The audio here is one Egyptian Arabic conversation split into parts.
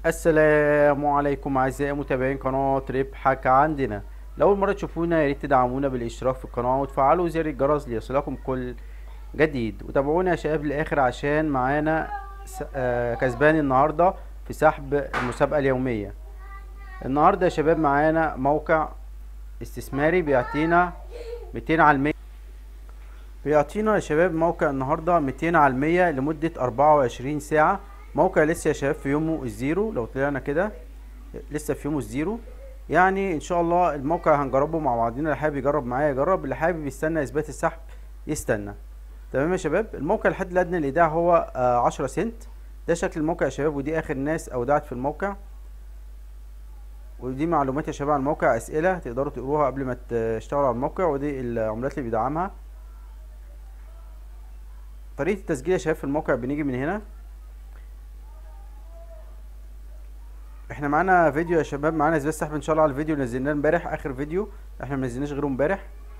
السلام عليكم اعزائي متابعين قناة ربحك عندنا لو اول مرة تشوفونا يا ريت تدعمونا بالاشتراك في القناة وتفعلوا زر الجرس ليصلكم كل جديد وتابعونا يا شباب للاخر عشان معانا س- آه، كسبان النهاردة في سحب المسابقة اليومية النهاردة يا شباب معانا موقع استثماري بيعطينا 200 على المية بيعطينا يا شباب موقع النهارده 200 على المية لمدة 24 ساعة موقع لسه يا شباب في يومه الزيرو لو طلعنا كده لسه في يومه الزيرو يعني ان شاء الله الموقع هنجربه مع بعضينا اللي حابب يجرب معايا يجرب اللي حابب يستنى اثبات السحب يستنى تمام يا شباب الموقع الحد الادنى للايداع هو آه 10 سنت ده شكل الموقع يا شباب ودي اخر ناس اودعت في الموقع ودي معلومات يا شباب عن الموقع اسئله تقدروا تقروها قبل ما تشتغلوا على الموقع ودي العملات اللي بيدعمها طريقة التسجيل يا شباب في الموقع بنيجي من هنا احنا معانا فيديو يا شباب معانا اثبات سحب ان شاء الله على الفيديو اللي نزلناه امبارح اخر فيديو احنا ما نزلناش غيره امبارح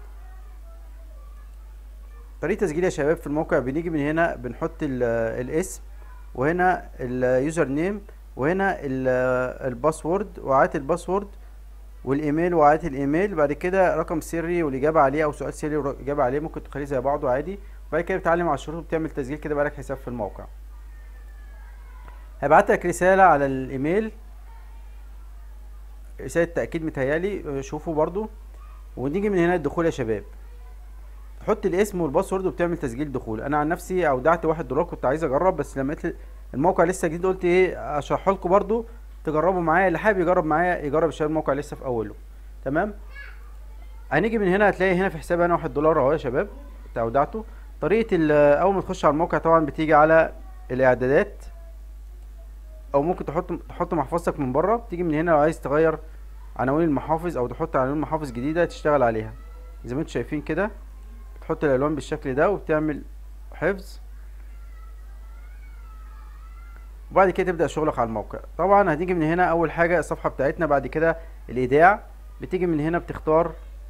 طريقة تسجيل يا شباب في الموقع بنيجي من هنا بنحط ال- الاسم وهنا اليوزر نيم وهنا ال- الباسورد وعات الباسورد والايميل وعات الايميل بعد كده رقم سري والاجابه عليه او سؤال سري والاجابه عليه ممكن تخليه زي بعضه عادي وبعد كده بتعلم على الشروط وبتعمل تسجيل كده بقى لك حساب في الموقع هبعت لك رساله على الايميل رساله تاكيد متهيالي شوفوا برضو ونيجي من هنا الدخول يا شباب تحط الاسم والباسورد وبتعمل تسجيل دخول انا عن نفسي اودعت واحد دولار كنت عايز اجرب بس لما لقيت الموقع لسه جديد قلت ايه اشرحه لكم برضو تجربوا معايا اللي حابب يجرب معايا يجرب الشباب الموقع لسه في اوله تمام هنيجي من هنا هتلاقي هنا في حساب انا واحد دولار اهو يا شباب بتاع ودعته طريقة ال- اول ما تخش على الموقع طبعا بتيجي على الاعدادات او ممكن تحط تحط محفظتك من بره بتيجي من هنا لو عايز تغير عناوين المحافظ او تحط عناوين محافظ جديدة تشتغل عليها زي ما انتم شايفين كده بتحط الالوان بالشكل ده وبتعمل حفظ وبعد كده تبدأ شغلك على الموقع طبعا هتيجي من هنا اول حاجة الصفحة بتاعتنا بعد كده الايداع بتيجي من هنا بتختار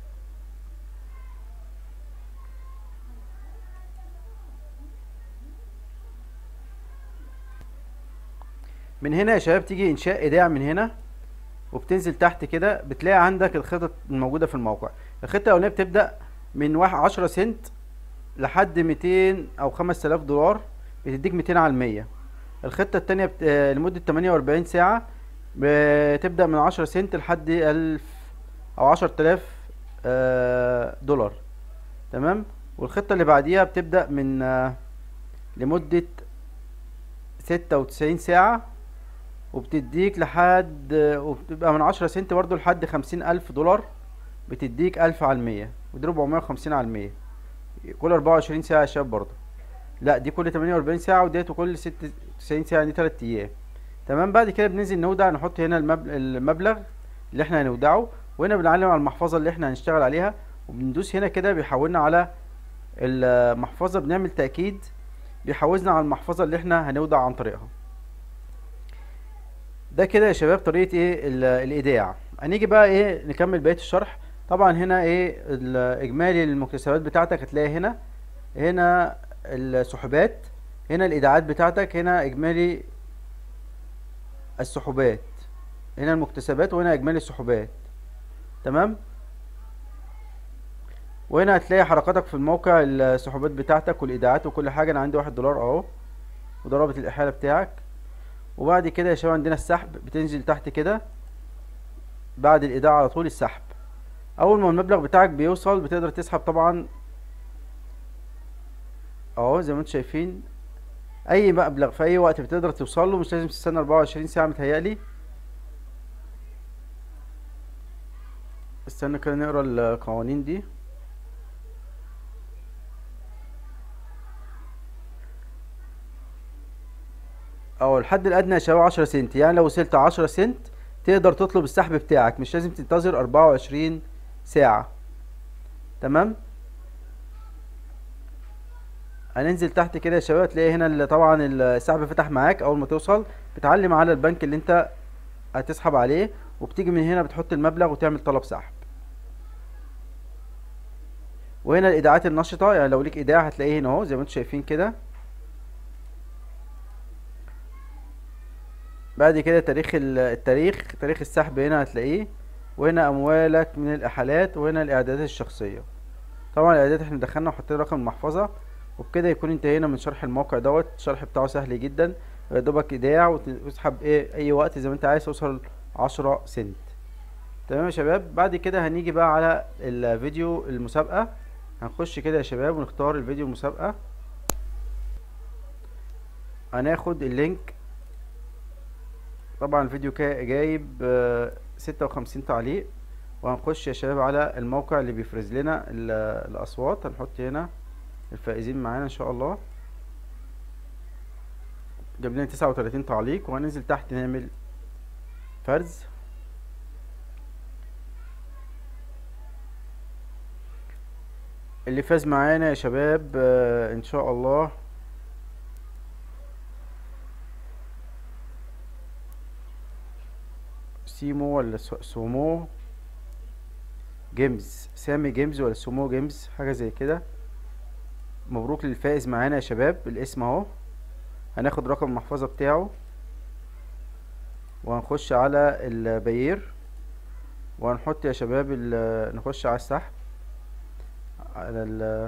من هنا يا شباب تيجي انشاء ايداع من هنا وبتنزل تحت كده بتلاقي عندك الخطط الموجودة في الموقع الخطة الأولانية بتبدأ من واحد عشرة سنت لحد ميتين أو خمس آلاف دولار بتديك ميتين على المية الخطة التانية بت... آه، لمدة تمانية وأربعين ساعة بتبدأ من عشرة سنت لحد ألف أو عشر تلاف آه، دولار تمام والخطة اللي بعديها بتبدأ من آه، لمدة ستة وتسعين ساعة وبتديك لحد وبتبقى من عشرة سنت برضو لحد خمسين ألف دولار بتديك ألف على المية ودي ربعمية وخمسين على المية كل أربعة وعشرين ساعة يا شباب برضو لا دي كل تمانية وأربعين ساعة وديت كل ست وتسعين ساعة دي تلات أيام تمام بعد كده بننزل نودع نحط هنا المبل- المبلغ اللي احنا هنودعه وهنا بنعلم على المحفظة اللي احنا هنشتغل عليها وبندوس هنا كده بيحولنا على المحفظة بنعمل تأكيد بيحوزنا على المحفظة اللي احنا هنودع عن طريقها ده كده يا شباب طريقة ايه ال- الايداع هنيجي بقى ايه نكمل بقية الشرح طبعا هنا ايه الاجمالي المكتسبات بتاعتك هتلاقي هنا هنا السحوبات هنا الايداعات بتاعتك هنا اجمالي السحوبات هنا المكتسبات وهنا اجمالي السحوبات تمام وهنا هتلاقي حركاتك في الموقع السحوبات بتاعتك والايداعات وكل حاجة انا عندي واحد دولار اهو وده رابط الاحالة بتاعك وبعد كده يا شباب عندنا السحب بتنزل تحت كده بعد الايداع على طول السحب اول ما المبلغ بتاعك بيوصل بتقدر تسحب طبعا اهو زي ما انتم شايفين اي مبلغ في اي وقت بتقدر توصل له مش لازم تستنى 24 ساعة متهيألي استنى كده نقرا القوانين دي او الحد الادنى يا شباب 10 سنت يعني لو وصلت 10 سنت تقدر تطلب السحب بتاعك مش لازم تنتظر 24 ساعة تمام هننزل تحت كده يا شباب تلاقي هنا ال- طبعا السحب فتح معاك اول ما توصل بتعلم على البنك اللي انت هتسحب عليه وبتيجي من هنا بتحط المبلغ وتعمل طلب سحب وهنا الايداعات النشطة يعني لو ليك ايداع هتلاقيه هنا اهو زي ما انتم شايفين كده بعد كده تاريخ ال- التاريخ تاريخ السحب هنا هتلاقيه وهنا اموالك من الاحالات وهنا الاعدادات الشخصيه طبعا الاعدادات احنا دخلنا وحطينا رقم المحفظه وبكده يكون انتهينا من شرح الموقع دوت الشرح بتاعه سهل جدا يا دوبك ايداع وت- وتسحب ايه اي وقت زي ما انت عايز توصل عشرة سنت تمام يا شباب بعد كده هنيجي بقى على الفيديو المسابقه هنخش كده يا شباب ونختار الفيديو المسابقه هناخد اللينك طبعا الفيديو كا- جايب ستة وخمسين تعليق وهنخش يا شباب على الموقع اللي بيفرز لنا ال- الأصوات هنحط هنا الفائزين معانا إن شاء الله جاب لنا تسعة وتلاتين تعليق وهننزل تحت نعمل فرز اللي فاز معانا يا شباب آه، إن شاء الله سيمو ولا سو- سومو جيمز سامي جيمز ولا سومو جيمز حاجة زي كده مبروك للفائز معانا يا شباب الاسم اهو هناخد رقم المحفظة بتاعه وهنخش على البيير وهنحط يا شباب ال- نخش على السحب على ال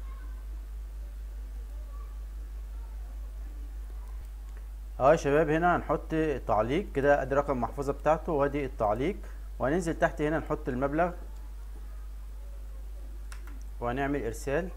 اه يا شباب هنا هنحط تعليق كده ادي رقم المحفظة بتاعته وادي التعليق وهننزل تحت هنا نحط المبلغ وهنعمل ارسال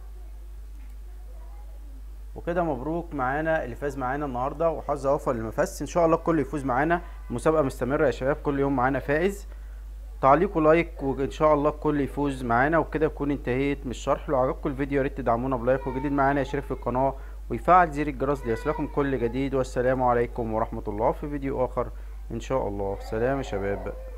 وكده مبروك معانا اللي فاز معانا النهارده وحظ اوفر اللي ما فاز ان شاء الله الكل يفوز معانا المسابقه مستمره يا شباب كل يوم معانا فائز تعليق ولايك وان شاء الله الكل يفوز معانا وبكده اكون انتهيت من الشرح لو عجبكم الفيديو يا ريت تدعمونا بلايك وجديد معانا يشترك في القناه ويفعل زر الجرس ليصلكم كل جديد والسلام عليكم ورحمه الله في فيديو اخر ان شاء الله سلام يا شباب